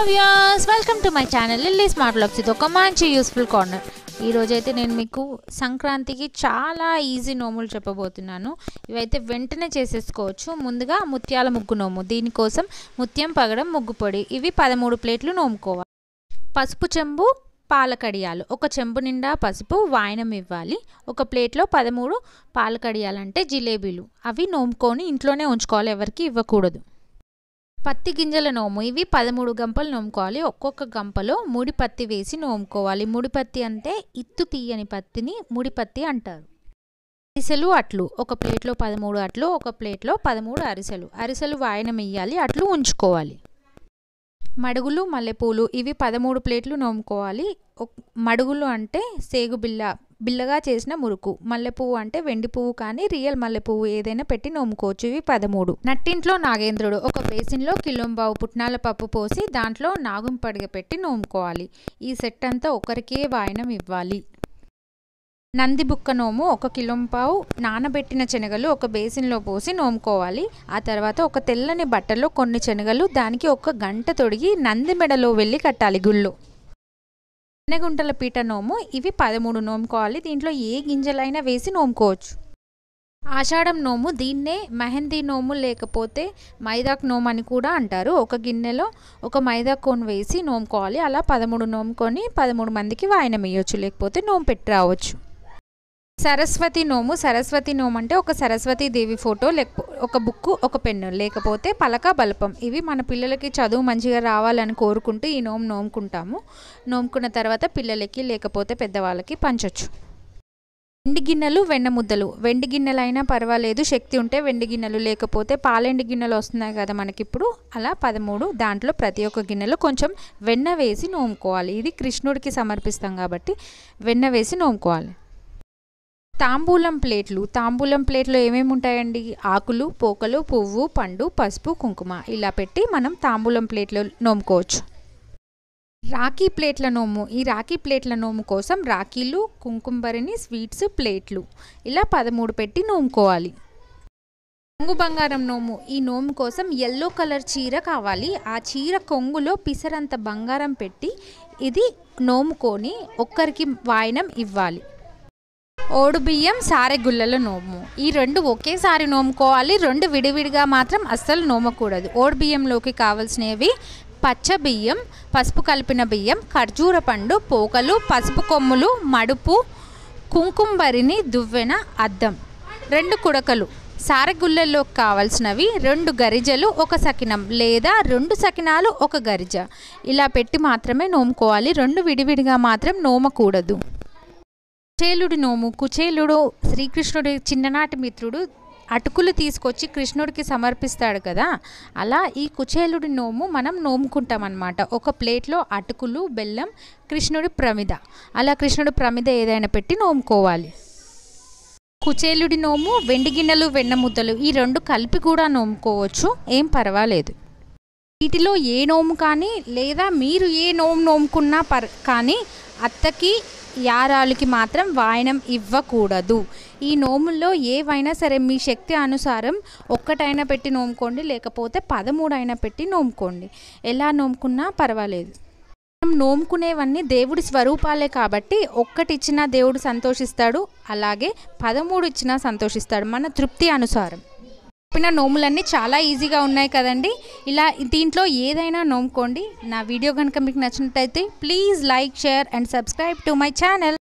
viewers welcome to my channel Lilly smart blogs ఇది ఒక మంచి యూస్ఫుల్ కార్నర్ ఈరోజైతే నేను మీకు సంక్రాంతికి చాలా ఈజీ నోములు చెప్పబోతున్నాను ఇవైతే వెంటనే చేసేసుకోవచ్చు ముందుగా ముత్యాల ముగ్గు నోము దీనికోసం ముత్యం పగడం ముగ్గు పొడి ఇవి పదమూడు ప్లేట్లు నోముకోవాలి పసుపు చెంబు పాలకడియాలు ఒక చెంబు నిండా పసుపు వాయనం ఇవ్వాలి ఒక ప్లేట్లో పదమూడు పాలకడియాలు అంటే జిలేబీలు అవి నోముకొని ఇంట్లోనే ఉంచుకోవాలి ఎవరికి ఇవ్వకూడదు పత్తి గింజల నోము ఇవి పదమూడు గంపలు నోముకోవాలి ఒక్కొక్క గంపలో ముడి పత్తి వేసి నోముకోవాలి ముడి పత్తి అంటే ఇత్తు తీయని పత్తిని ముడి పత్తి అంటారు అరిసెలు అట్లు ఒక ప్లేట్లో పదమూడు అట్లు ఒక ప్లేట్లో పదమూడు అరిసెలు అరిసెలు వాయనం ఇయ్యాలి అట్లు ఉంచుకోవాలి మడుగులు మల్లెపూలు ఇవి పదమూడు ప్లేట్లు నోముకోవాలి మడుగులు అంటే సేగు బిల్ల బిల్లగా చేసిన మురుకు మల్లెపువ్వు అంటే వెండి పువ్వు కానీ రియల్ మల్లెపువ్వు ఏదైనా పెట్టి నోముకోవచ్చు ఇవి పదమూడు నట్టింట్లో నాగేంద్రుడు ఒక బేసిన్లో కిలోంబావు పుట్నాల పప్పు పోసి దాంట్లో నాగుం పడిగ పెట్టి నోముకోవాలి ఈ సెట్ అంతా ఒకరికే వాయనం ఇవ్వాలి నంది బుక్క నోము ఒక కిలోంపావు నానబెట్టిన శనగలు ఒక బేసిన్లో పోసి నోముకోవాలి ఆ తర్వాత ఒక తెల్లని బట్టలో కొన్ని శనగలు దానికి ఒక గంట తొడిగి నంది మెడలో వెళ్ళి కట్టాలి గుళ్ళు గుంటల పీట నోము ఇవి పదమూడు నోముకోవాలి దీంట్లో ఏ గింజలైనా వేసి నోముకోవచ్చు ఆషాఢం నోము దీన్నే మెహందీ నోము లేకపోతే మైదాక్ నోము అని కూడా అంటారు ఒక గిన్నెలో ఒక మైదా కోన్ వేసి నోముకోవాలి అలా పదమూడు నోముకొని పదమూడు మందికి వాయనం వేయొచ్చు లేకపోతే నోము పెట్టి రావచ్చు సరస్వతి నోము సరస్వతి నోము అంటే ఒక సరస్వతి దేవి ఫోటో లేకపో ఒక బుక్ ఒక పెన్ను లేకపోతే పలక బలపం ఇవి మన పిల్లలకి చదువు మంచిగా రావాలని కోరుకుంటూ ఈ నోము నోముకుంటాము నోముకున్న తర్వాత పిల్లలకి లేకపోతే పెద్దవాళ్ళకి పంచొచ్చు వెండి గిన్నెలు వెన్న ముద్దలు వెండి గిన్నెలైనా పర్వాలేదు శక్తి ఉంటే వెండి గిన్నెలు లేకపోతే పాలెండి గిన్నెలు వస్తున్నాయి కదా మనకిప్పుడు అలా పదమూడు దాంట్లో ప్రతి ఒక్క గిన్నెలో కొంచెం వెన్న వేసి నోముకోవాలి ఇది కృష్ణుడికి సమర్పిస్తాం కాబట్టి వెన్న వేసి నోముకోవాలి తాంబూలం ప్లేట్లు తాంబూలం ప్లేట్లో ఏమేమి ఉంటాయండి ఆకులు పోకలు పువ్వు పండు పసుపు కుంకుమ ఇలా పెట్టి మనం తాంబూలం ప్లేట్లో నోముకోవచ్చు రాఖీ ప్లేట్ల నోము ఈ రాఖీ ప్లేట్ల నోము కోసం రాఖీలు కుంకుమరిని స్వీట్స్ ప్లేట్లు ఇలా పదమూడు పెట్టి నోముకోవాలి కొంగు బంగారం నోము ఈ నోము కోసం ఎల్లో కలర్ చీర కావాలి ఆ చీర కొంగులో పిసరంత బంగారం పెట్టి ఇది నోముకొని ఒక్కరికి వాయనం ఇవ్వాలి ఓడు బియ్యం సారెగుళ్ళల నోము ఈ రెండు ఒకేసారి నోముకోవాలి రెండు విడివిడిగా మాత్రం అస్సలు నోమకూడదు ఓడు బియ్యంలోకి కావాల్సినవి పచ్చ బియ్యం పసుపు కలిపిన బియ్యం ఖర్జూర పండు పోకలు పసుపు కొమ్ములు మడుపు కుంకుంబరిని దువ్వెన అద్దం రెండు కుడకలు సారెగుళ్ళల్లో కావాల్సినవి రెండు గరిజలు ఒక సకినం లేదా రెండు సకినాలు ఒక గరిజ ఇలా పెట్టి మాత్రమే నోముకోవాలి రెండు విడివిడిగా మాత్రం నోమకూడదు కుచేలుడి నోము కుచేలుడు శ్రీకృష్ణుడి చిన్ననాటి మిత్రుడు అటుకులు తీసుకొచ్చి కృష్ణుడికి సమర్పిస్తాడు కదా అలా ఈ కుచేలుడి నోము మనం నోముకుంటాం అనమాట ఒక ప్లేట్లో అటుకులు బెల్లం కృష్ణుడి ప్రమిద అలా కృష్ణుడి ప్రమిద ఏదైనా పెట్టి నోముకోవాలి కుచేలుడి నోము వెండి గిన్నెలు వెన్న ముద్దలు ఈ రెండు కలిపి కూడా నోముకోవచ్చు ఏం పర్వాలేదు వీటిలో ఏ నోము కానీ లేదా మీరు ఏ నోము నోముకున్నా పర్ కానీ అత్తకి యారాలకి మాత్రం వాయనం ఇవ్వకూడదు ఈ నోముల్లో ఏవైనా సరే మీ శక్తి అనుసారం ఒక్కటైనా పెట్టి నోముకోండి లేకపోతే పదమూడైనా పెట్టి నోముకోండి ఎలా నోముకున్నా పర్వాలేదు మనం నోముకునేవన్నీ దేవుడి స్వరూపాలే కాబట్టి ఒక్కటి ఇచ్చినా దేవుడు సంతోషిస్తాడు అలాగే పదమూడు ఇచ్చినా సంతోషిస్తాడు మన తృప్తి అనుసారం చెప్పిన నోములన్నీ చాలా ఈజీగా ఉన్నాయి కదండి ఇలా దీంట్లో ఏదైనా నోముకోండి నా వీడియో కనుక మీకు నచ్చినట్టయితే please like share and subscribe to my channel